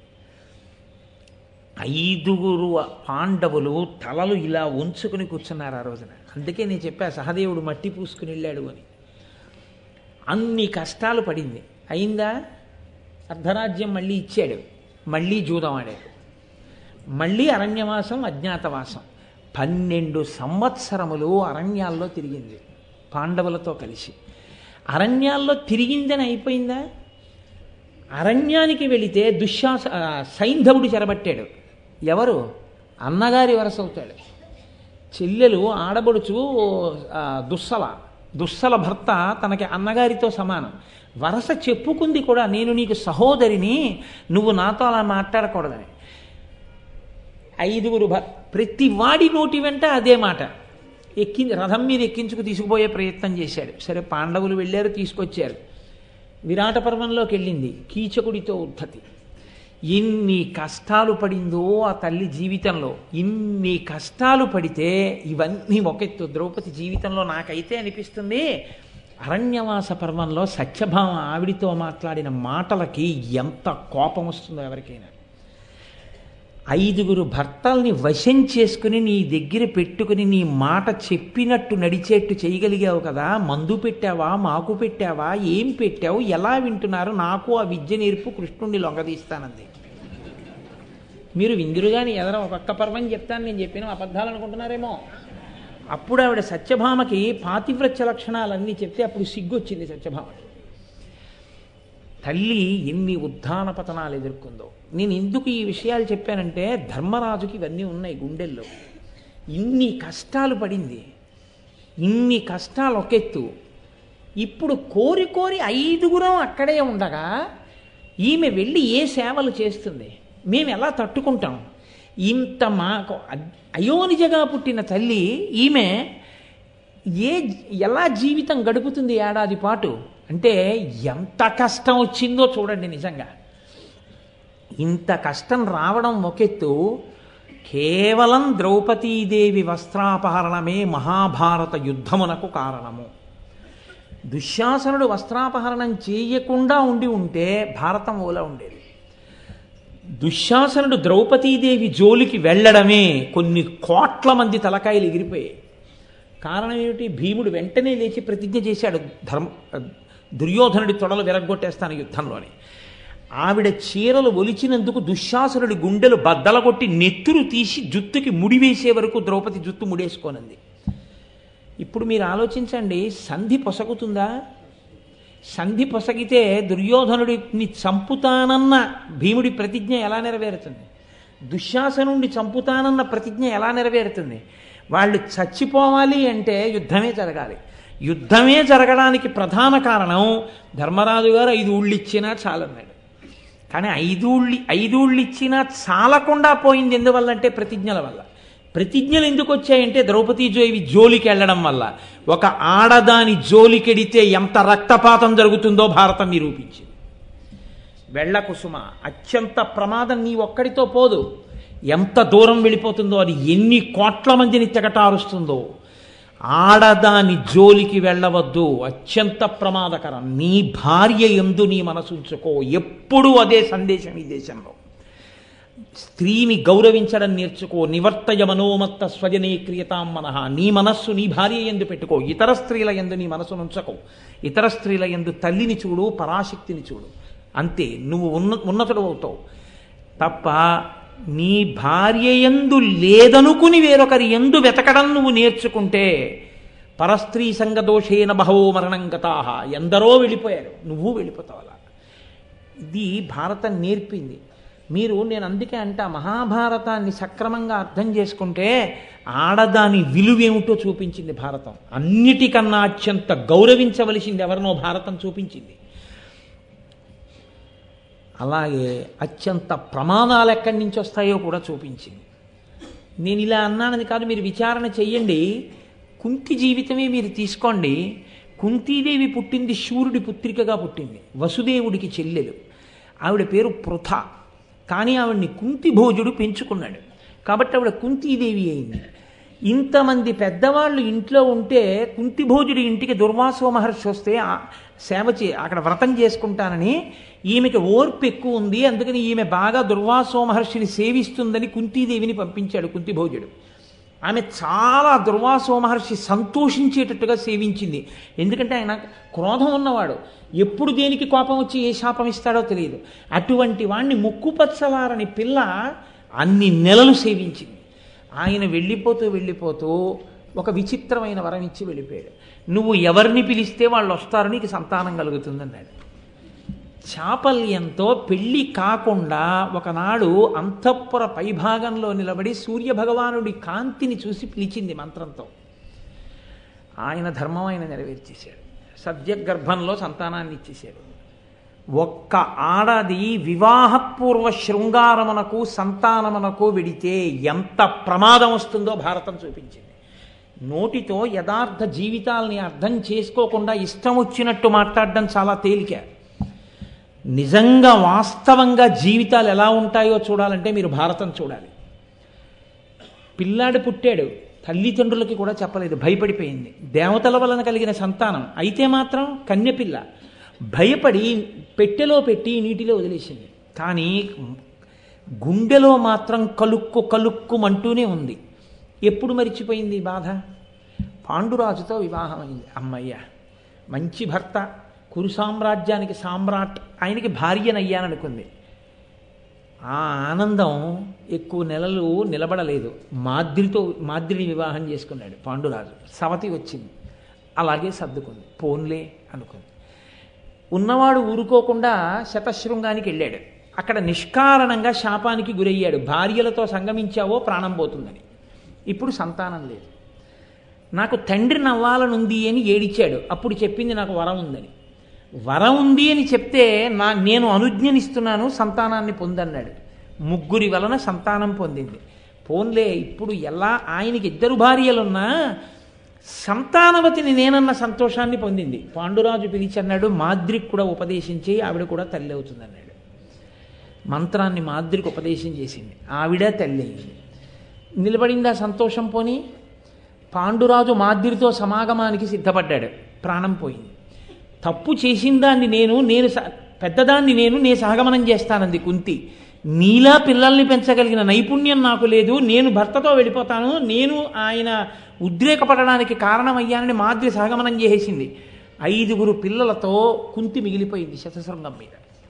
ఐదుగురు పాండవులు తలలు ఇలా ఉంచుకుని కూర్చున్నారు ఆ రోజున అందుకే నేను చెప్పా సహదేవుడు మట్టి పూసుకుని వెళ్ళాడు అని అన్ని కష్టాలు పడింది అయిందా అర్ధరాజ్యం మళ్ళీ ఇచ్చాడు మళ్ళీ జూదం ఆడాడు మళ్ళీ అరణ్యవాసం అజ్ఞాతవాసం పన్నెండు సంవత్సరములు అరణ్యాల్లో తిరిగింది పాండవులతో కలిసి అరణ్యాల్లో తిరిగిందని అయిపోయిందా అరణ్యానికి వెళితే దుశ్శాస ఆ, సైంధవుడు చెరబట్టాడు ఎవరు అన్నగారి వరస అవుతాడు చెల్లెలు ఆడబడుచు ఆ, దుస్సల దుస్సల భర్త తనకి అన్నగారితో సమానం వరస చెప్పుకుంది కూడా నేను నీకు సహోదరిని నువ్వు నాతో అలా మాట్లాడకూడదని ఐదుగురు భ ప్రతి వాడి నోటి వెంట అదే మాట ఎక్కి రథం మీద ఎక్కించుకు తీసుకుపోయే ప్రయత్నం చేశాడు సరే పాండవులు వెళ్ళారు తీసుకొచ్చారు విరాట పర్వంలోకి వెళ్ళింది కీచకుడితో ఉద్ధతి ఎన్ని కష్టాలు పడిందో ఆ తల్లి జీవితంలో ఇన్ని కష్టాలు పడితే ఇవన్నీ ఒకెత్తు ద్రౌపది జీవితంలో నాకైతే అనిపిస్తుంది అరణ్యవాస పర్వంలో సత్యభామ ఆవిడితో మాట్లాడిన మాటలకి ఎంత కోపం వస్తుందో ఎవరికైనా ఐదుగురు భర్తల్ని వశం చేసుకుని నీ దగ్గర పెట్టుకుని నీ మాట చెప్పినట్టు నడిచేట్టు చేయగలిగావు కదా మందు పెట్టావా మాకు పెట్టావా ఏం పెట్టావు ఎలా వింటున్నారు నాకు ఆ విద్య నేర్పు కృష్ణుణ్ణి లొంగదీస్తానంది మీరు విందురుగాని ఎదర ఒక్కొక్క పర్వం చెప్తాను నేను చెప్పిన అబద్ధాలు అనుకుంటున్నారేమో అప్పుడు ఆవిడ సత్యభామకి పాతివ్రత్య లక్షణాలన్నీ చెప్తే అప్పుడు సిగ్గొచ్చింది సత్యభామకి తల్లి ఎన్ని ఉత్థాన పతనాలు ఎదుర్కొందో నేను ఎందుకు ఈ విషయాలు చెప్పానంటే ధర్మరాజుకి ఇవన్నీ ఉన్నాయి గుండెల్లో ఇన్ని కష్టాలు పడింది ఇన్ని కష్టాలు ఒకెత్తు ఇప్పుడు కోరి కోరి ఐదుగురం అక్కడే ఉండగా ఈమె వెళ్ళి ఏ సేవలు చేస్తుంది మేము ఎలా తట్టుకుంటాం ఇంత మాకు అ- అయోనిజగా పుట్టిన తల్లి ఈమె ఏ ఎలా జీవితం గడుపుతుంది ఏడాది పాటు అంటే ఎంత కష్టం వచ్చిందో చూడండి నిజంగా ఇంత కష్టం రావడం ఒకెత్తు కేవలం ద్రౌపదీదేవి వస్త్రాపహరణమే మహాభారత యుద్ధమునకు కారణము దుశ్శాసనుడు వస్త్రాపహరణం చేయకుండా ఉండి ఉంటే భారతం ఓలా ఉండేది దుశ్శాసనుడు ద్రౌపదీదేవి జోలికి వెళ్ళడమే కొన్ని కోట్ల మంది తలకాయలు ఎగిరిపోయాయి కారణం ఏమిటి భీముడు వెంటనే లేచి ప్రతిజ్ఞ చేశాడు ధర్మ దుర్యోధనుడి తొడలు విరగొట్టేస్తాను యుద్ధంలోని ఆవిడ చీరలు ఒలిచినందుకు దుశ్శాసనుడి గుండెలు బద్దలగొట్టి నెత్తురు తీసి జుత్తుకి ముడివేసే వరకు ద్రౌపది జుత్తు ముడేసుకోనంది ఇప్పుడు మీరు ఆలోచించండి సంధి పొసగుతుందా సంధి పొసగితే దుర్యోధనుడిని చంపుతానన్న భీముడి ప్రతిజ్ఞ ఎలా నెరవేరుతుంది దుశ్శాసనుడిని చంపుతానన్న ప్రతిజ్ఞ ఎలా నెరవేరుతుంది వాళ్ళు చచ్చిపోవాలి అంటే యుద్ధమే జరగాలి యుద్ధమే జరగడానికి ప్రధాన కారణం ధర్మరాజు గారు ఐదు ఊళ్ళు ఇచ్చినా చాలన్నాడు కానీ ఐదు ఊళ్ళి ఐదు ఊళ్ళు ఇచ్చినా చాలకుండా పోయింది ఎందువల్లంటే ప్రతిజ్ఞల వల్ల ప్రతిజ్ఞలు ఎందుకు వచ్చాయంటే ద్రౌపదీ జోవి జోలికి వెళ్ళడం వల్ల ఒక ఆడదాని జోలికెడితే ఎంత రక్తపాతం జరుగుతుందో భారతం నిరూపించింది వెళ్ళ కుసుమ అత్యంత ప్రమాదం నీ ఒక్కడితో పోదు ఎంత దూరం వెళ్ళిపోతుందో అది ఎన్ని కోట్ల మందిని తెగటారుస్తుందో ఆడదాని జోలికి వెళ్ళవద్దు అత్యంత ప్రమాదకరం నీ భార్య ఎందు నీ మనసు ఉంచుకో ఎప్పుడూ అదే సందేశం ఈ దేశంలో స్త్రీని గౌరవించడం నేర్చుకో నివర్తయ మనోమత్త స్వజనే క్రియతాం మనః నీ మనస్సు నీ భార్య ఎందు పెట్టుకో ఇతర స్త్రీల ఎందు నీ మనసు ఉంచకో ఇతర స్త్రీల ఎందు తల్లిని చూడు పరాశక్తిని చూడు అంతే నువ్వు ఉన్న ఉన్నతుడు అవుతావు తప్ప నీ భార్య ఎందు లేదనుకుని వేరొకరి ఎందు వెతకడం నువ్వు నేర్చుకుంటే పరస్త్రీ సంగ దోషేన బహవో మరణం గతాహ ఎందరో వెళ్ళిపోయారు నువ్వు వెళ్ళిపోతావు అలా ఇది భారతం నేర్పింది మీరు నేను అందుకే అంట మహాభారతాన్ని సక్రమంగా అర్థం చేసుకుంటే ఆడదాని విలువేమిటో చూపించింది భారతం అన్నిటికన్నా అత్యంత గౌరవించవలసింది ఎవరినో భారతం చూపించింది అలాగే అత్యంత ప్రమాదాలు ఎక్కడి నుంచి వస్తాయో కూడా చూపించింది నేను ఇలా అన్నానని కాదు మీరు విచారణ చెయ్యండి కుంతి జీవితమే మీరు తీసుకోండి కుంతీదేవి పుట్టింది శూరుడి పుత్రికగా పుట్టింది వసుదేవుడికి చెల్లెలు ఆవిడ పేరు పృథ కానీ ఆవిడ్ని కుంతి భోజుడు పెంచుకున్నాడు కాబట్టి ఆవిడ కుంతీదేవి అయింది ఇంతమంది పెద్దవాళ్ళు ఇంట్లో ఉంటే కుంతిభోజుడి ఇంటికి దుర్వాసో మహర్షి వస్తే ఆ సేవ చే అక్కడ వ్రతం చేసుకుంటానని ఈమెకి ఓర్పు ఎక్కువ ఉంది అందుకని ఈమె బాగా దుర్వాసో మహర్షిని సేవిస్తుందని కుంతీదేవిని పంపించాడు కుంతిభోజుడు ఆమె చాలా దుర్వాసో మహర్షి సంతోషించేటట్టుగా సేవించింది ఎందుకంటే ఆయన క్రోధం ఉన్నవాడు ఎప్పుడు దేనికి కోపం వచ్చి ఏ శాపం ఇస్తాడో తెలియదు అటువంటి వాణ్ణి ముక్కుపచ్చలారని పిల్ల అన్ని నెలలు సేవించింది ఆయన వెళ్ళిపోతూ వెళ్ళిపోతూ ఒక విచిత్రమైన వరం ఇచ్చి వెళ్ళిపోయాడు నువ్వు ఎవరిని పిలిస్తే వాళ్ళు వస్తారు నీకు సంతానం కలుగుతుందన్నాడు చాపల్యంతో పెళ్లి కాకుండా ఒకనాడు అంతఃపుర పైభాగంలో నిలబడి సూర్యభగవానుడి కాంతిని చూసి పిలిచింది మంత్రంతో ఆయన ధర్మం ఆయన నెరవేర్చేశాడు సద్యగర్భంలో సంతానాన్ని ఇచ్చేశాడు ఒక్క ఆడది వివాహపూర్వ శృంగారమునకు సంతానమునకు వెడితే ఎంత ప్రమాదం వస్తుందో భారతం చూపించింది నోటితో యథార్థ జీవితాల్ని అర్థం చేసుకోకుండా ఇష్టం వచ్చినట్టు మాట్లాడడం చాలా తేలిక నిజంగా వాస్తవంగా జీవితాలు ఎలా ఉంటాయో చూడాలంటే మీరు భారతం చూడాలి పిల్లాడు పుట్టాడు తల్లిదండ్రులకి కూడా చెప్పలేదు భయపడిపోయింది దేవతల వలన కలిగిన సంతానం అయితే మాత్రం కన్యపిల్ల భయపడి పెట్టెలో పెట్టి నీటిలో వదిలేసింది కానీ గుండెలో మాత్రం కలుక్కు కలుక్కుమంటూనే ఉంది ఎప్పుడు మరిచిపోయింది ఈ బాధ పాండురాజుతో వివాహమైంది అమ్మయ్య మంచి భర్త కురు సామ్రాజ్యానికి సామ్రాట్ ఆయనకి భార్యనయ్యాననుకుంది ఆ ఆనందం ఎక్కువ నెలలు నిలబడలేదు మాద్రితో మాద్రిని వివాహం చేసుకున్నాడు పాండురాజు సవతి వచ్చింది అలాగే సర్దుకుంది పోన్లే అనుకుంది ఉన్నవాడు ఊరుకోకుండా శతశృంగానికి వెళ్ళాడు అక్కడ నిష్కారణంగా శాపానికి గురయ్యాడు భార్యలతో సంగమించావో ప్రాణం పోతుందని ఇప్పుడు సంతానం లేదు నాకు తండ్రి నవ్వాలనుంది అని ఏడిచాడు అప్పుడు చెప్పింది నాకు వరం ఉందని వరం ఉంది అని చెప్తే నా నేను అనుజ్ఞనిస్తున్నాను సంతానాన్ని పొందన్నాడు ముగ్గురి వలన సంతానం పొందింది పోన్లే ఇప్పుడు ఎలా ఆయనకి ఇద్దరు భార్యలున్నా సంతానవతిని నేనన్న సంతోషాన్ని పొందింది పాండురాజు పిలిచి అన్నాడు మాద్రికి కూడా ఉపదేశించి ఆవిడ కూడా తల్లి అవుతుందన్నాడు మంత్రాన్ని మాద్రికి ఉపదేశం చేసింది ఆవిడ తల్లి అయింది నిలబడిందా సంతోషం పోని పాండురాజు మాద్రితో సమాగమానికి సిద్ధపడ్డాడు ప్రాణం పోయింది తప్పు చేసిన దాన్ని నేను నేను స- పెద్దదాన్ని నేను నేను సహగమనం చేస్తానంది కుంతి నీలా పిల్లల్ని పెంచగలిగిన నైపుణ్యం నాకు లేదు నేను భర్తతో వెళ్ళిపోతాను నేను ఆయన ఉద్రేకపడడానికి కారణమయ్యానని మాద్రి సహగమనం చేసేసింది ఐదుగురు పిల్లలతో కుంతి మిగిలిపోయింది శతశృంగం మీద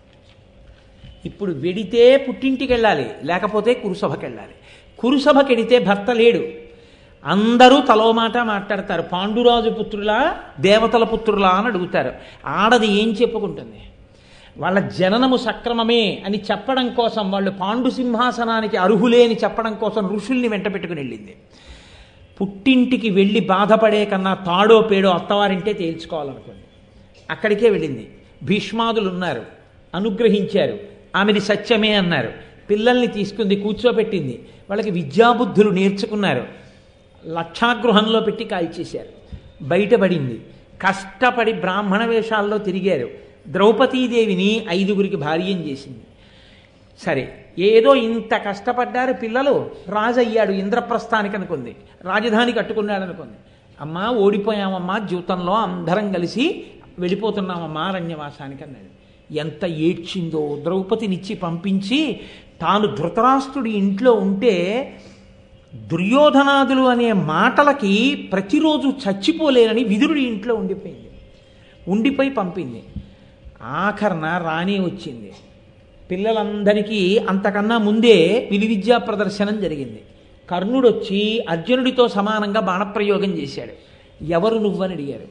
ఇప్పుడు వెడితే పుట్టింటికి వెళ్ళాలి లేకపోతే కురుసభకి వెళ్ళాలి కురుసభకి వెడితే భర్త లేడు అందరూ తలో మాట మాట్లాడతారు పాండురాజు పుత్రులా దేవతల పుత్రులా అని అడుగుతారు ఆడది ఏం చెప్పుకుంటుంది వాళ్ళ జననము సక్రమమే అని చెప్పడం కోసం వాళ్ళు పాండు సింహాసనానికి అర్హులే అని చెప్పడం కోసం ఋషుల్ని వెంట పెట్టుకుని వెళ్ళింది పుట్టింటికి వెళ్ళి బాధపడే కన్నా తాడో పేడో అత్తవారింటే తేల్చుకోవాలనుకుంది అక్కడికే వెళ్ళింది భీష్మాదులు ఉన్నారు అనుగ్రహించారు ఆమెది సత్యమే అన్నారు పిల్లల్ని తీసుకుంది కూర్చోబెట్టింది వాళ్ళకి విద్యాబుద్ధులు నేర్చుకున్నారు లక్షాగృహంలో పెట్టి కాల్చేశారు బయటపడింది కష్టపడి బ్రాహ్మణ వేషాల్లో తిరిగారు ద్రౌపదీదేవిని ఐదుగురికి భార్యం చేసింది సరే ఏదో ఇంత కష్టపడ్డారు పిల్లలు రాజు అయ్యాడు ఇంద్రప్రస్థానికి అనుకుంది రాజధాని కట్టుకున్నాడు అనుకుంది అమ్మా ఓడిపోయామమ్మా జీవితంలో అందరం కలిసి వెళ్ళిపోతున్నామమ్మా అరణ్యవాసానికి అన్నాడు ఎంత ఏడ్చిందో ద్రౌపదినిచ్చి పంపించి తాను ధృతరాష్ట్రుడి ఇంట్లో ఉంటే దుర్యోధనాదులు అనే మాటలకి ప్రతిరోజు చచ్చిపోలేనని విదురుడి ఇంట్లో ఉండిపోయింది ఉండిపోయి పంపింది ఆఖరణ రాణి వచ్చింది పిల్లలందరికీ అంతకన్నా ముందే విలువిద్యా ప్రదర్శనం జరిగింది కర్ణుడు వచ్చి అర్జునుడితో సమానంగా బాణప్రయోగం చేశాడు ఎవరు నువ్వని అడిగారు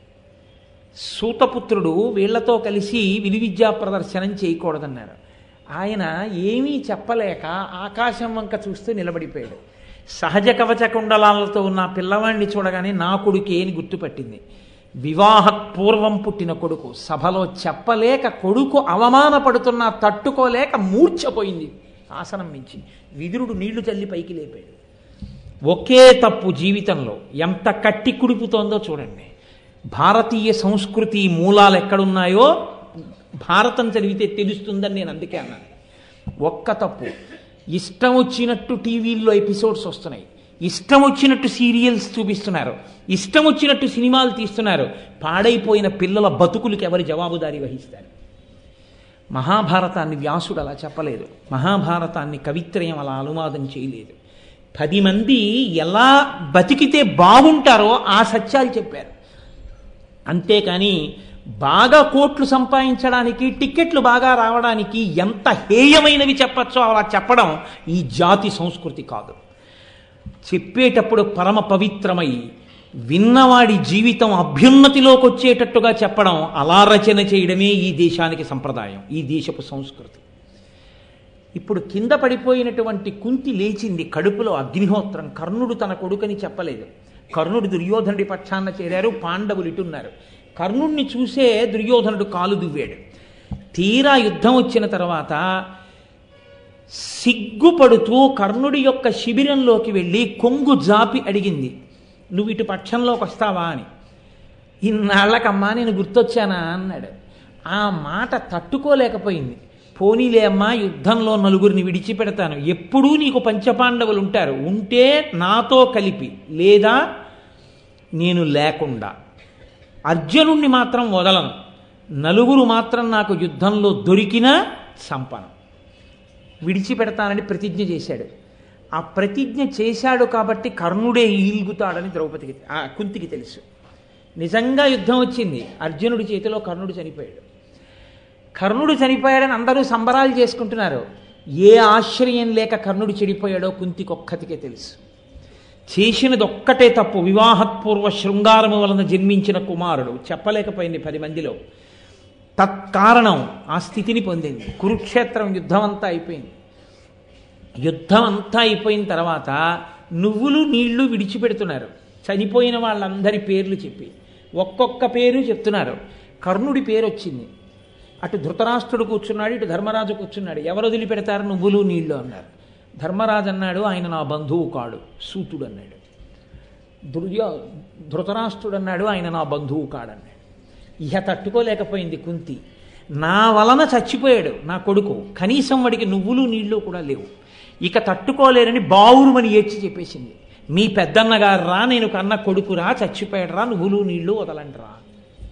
సూతపుత్రుడు వీళ్లతో కలిసి విలువిద్యా ప్రదర్శనం చేయకూడదన్నారు ఆయన ఏమీ చెప్పలేక ఆకాశం వంక చూస్తూ నిలబడిపోయాడు సహజ కవచ కుండలాలతో ఉన్న ఆ పిల్లవాడిని చూడగానే నా కొడుకే అని గుర్తుపట్టింది వివాహ పూర్వం పుట్టిన కొడుకు సభలో చెప్పలేక కొడుకు అవమానపడుతున్నా తట్టుకోలేక మూర్ఛపోయింది ఆసనం మించి విదురుడు నీళ్లు చల్లి పైకి లేపాడు ఒకే తప్పు జీవితంలో ఎంత కట్టి కుడిపుతోందో చూడండి భారతీయ సంస్కృతి మూలాలు ఎక్కడున్నాయో భారతం చదివితే తెలుస్తుందని నేను అందుకే అన్నాను ఒక్క తప్పు ఇష్టం వచ్చినట్టు టీవీల్లో ఎపిసోడ్స్ వస్తున్నాయి ఇష్టం వచ్చినట్టు సీరియల్స్ చూపిస్తున్నారు ఇష్టం వచ్చినట్టు సినిమాలు తీస్తున్నారు పాడైపోయిన పిల్లల బతుకులకి ఎవరి జవాబుదారీ వహిస్తారు మహాభారతాన్ని వ్యాసుడు అలా చెప్పలేదు మహాభారతాన్ని కవిత్రయం అలా అనువాదం చేయలేదు పది మంది ఎలా బతికితే బాగుంటారో ఆ సత్యాలు చెప్పారు అంతేకాని బాగా కోట్లు సంపాదించడానికి టిక్కెట్లు బాగా రావడానికి ఎంత హేయమైనవి చెప్పచ్చో అలా చెప్పడం ఈ జాతి సంస్కృతి కాదు చెప్పేటప్పుడు పరమ పవిత్రమై విన్నవాడి జీవితం అభ్యున్నతిలోకి వచ్చేటట్టుగా చెప్పడం అలా రచన చేయడమే ఈ దేశానికి సంప్రదాయం ఈ దేశపు సంస్కృతి ఇప్పుడు కింద పడిపోయినటువంటి కుంతి లేచింది కడుపులో అగ్నిహోత్రం కర్ణుడు తన కొడుకని చెప్పలేదు కర్ణుడు దుర్యోధనుడి పక్షాన చేరారు పాండవులు ఇటున్నారు కర్ణుడిని చూసే దుర్యోధనుడు కాలు దువ్వాడు తీరా యుద్ధం వచ్చిన తర్వాత సిగ్గుపడుతూ కర్ణుడి యొక్క శిబిరంలోకి వెళ్ళి కొంగు జాపి అడిగింది నువ్వు ఇటు పక్షంలోకి వస్తావా అని ఇన్నాళ్ళకమ్మా నేను గుర్తొచ్చానా అన్నాడు ఆ మాట తట్టుకోలేకపోయింది పోనీలే అమ్మా యుద్ధంలో నలుగురిని విడిచిపెడతాను ఎప్పుడూ నీకు పంచపాండవులు ఉంటారు ఉంటే నాతో కలిపి లేదా నేను లేకుండా అర్జునుణ్ణి మాత్రం వదలను నలుగురు మాత్రం నాకు యుద్ధంలో దొరికినా సంపను విడిచిపెడతానని ప్రతిజ్ఞ చేశాడు ఆ ప్రతిజ్ఞ చేశాడు కాబట్టి కర్ణుడే ఈల్గుతాడని ద్రౌపదికి ఆ కుంతికి తెలుసు నిజంగా యుద్ధం వచ్చింది అర్జునుడి చేతిలో కర్ణుడు చనిపోయాడు కర్ణుడు చనిపోయాడని అందరూ సంబరాలు చేసుకుంటున్నారు ఏ ఆశ్రయం లేక కర్ణుడు చెడిపోయాడో కుంతికొక్కతికే తెలుసు చేసినది ఒక్కటే తప్పు వివాహపూర్వ శృంగారము వలన జన్మించిన కుమారుడు చెప్పలేకపోయింది పది మందిలో తత్కారణం ఆ స్థితిని పొందింది కురుక్షేత్రం యుద్ధం అంతా అయిపోయింది యుద్ధం అంతా అయిపోయిన తర్వాత నువ్వులు నీళ్లు విడిచిపెడుతున్నారు చనిపోయిన వాళ్ళందరి పేర్లు చెప్పి ఒక్కొక్క పేరు చెప్తున్నారు కర్ణుడి పేరు వచ్చింది అటు ధృతరాష్ట్రుడు కూర్చున్నాడు ఇటు ధర్మరాజు కూర్చున్నాడు ఎవరు వదిలిపెడతారు నువ్వులు నీళ్లు అన్నారు ధర్మరాజు అన్నాడు ఆయన నా బంధువు కాడు సూతుడు అన్నాడు దుర్యో ధృతరాష్ట్రుడు అన్నాడు ఆయన నా బంధువు కాడన్నాడు ఇహ తట్టుకోలేకపోయింది కుంతి నా వలన చచ్చిపోయాడు నా కొడుకు కనీసం వాడికి నువ్వులు నీళ్లు కూడా లేవు ఇక తట్టుకోలేరని బావురుమని ఏడ్చి చెప్పేసింది మీ పెద్దన్నగారు రా నేను కన్న కొడుకు రా చచ్చిపోయాడు రా నువ్వులు నీళ్లు వదలండి రా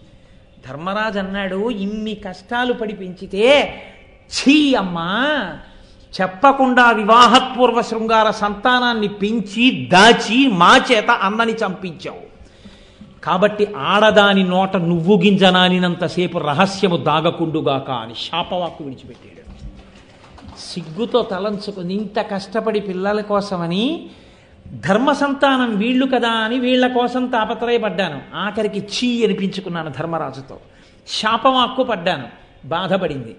ధర్మరాజు అన్నాడు ఇన్ని కష్టాలు పడి పెంచితే ఛీ అమ్మా చెప్పకుండా వివాహపూర్వ శృంగార సంతానాన్ని పెంచి దాచి మా చేత అన్నని చంపించావు కాబట్టి ఆడదాని నోట నువ్వు గింజనానినంతసేపు రహస్యము దాగకుండుగాక అని శాపవాక్కు విడిచిపెట్టాడు సిగ్గుతో తలంచుకుని ఇంత కష్టపడి పిల్లల కోసమని ధర్మ సంతానం వీళ్ళు కదా అని వీళ్ళ కోసం తాపత్రయపడ్డాను ఆఖరికి చీ అనిపించుకున్నాను ధర్మరాజుతో శాపవాక్కు పడ్డాను బాధపడింది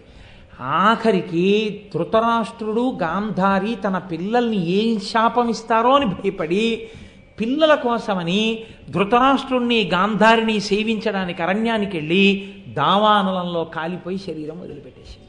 ఆఖరికి ధృతరాష్ట్రుడు గాంధారి తన పిల్లల్ని ఏం శాపం ఇస్తారో అని భయపడి పిల్లల కోసమని ధృతరాష్ట్రుణ్ణి గాంధారిని సేవించడానికి అరణ్యానికి వెళ్ళి దావానలంలో కాలిపోయి శరీరం వదిలిపెట్టేసింది